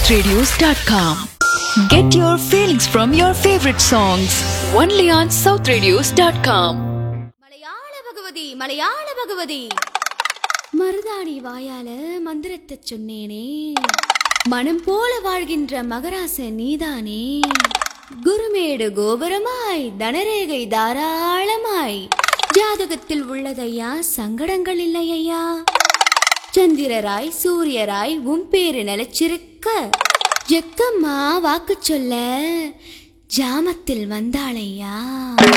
southradios.com. Get your feelings from your favorite songs only on southradios.com. மலையாள பகவதி மலையாள பகவதி மருதாணி வாயால மந்திரத்தை சொன்னேனே மனம் போல வாழ்கின்ற மகராச நீதானே குருமேடு கோபுரமாய் தனரேகை தாராளமாய் ஜாதகத்தில் உள்ளதையா சங்கடங்கள் இல்லையா சந்திரராய் சூரியராய் உன் பேரு நிலைச்சிருக்க ஜக்கம்மா வாக்கு சொல்ல ஜாமத்தில் வந்தாளையா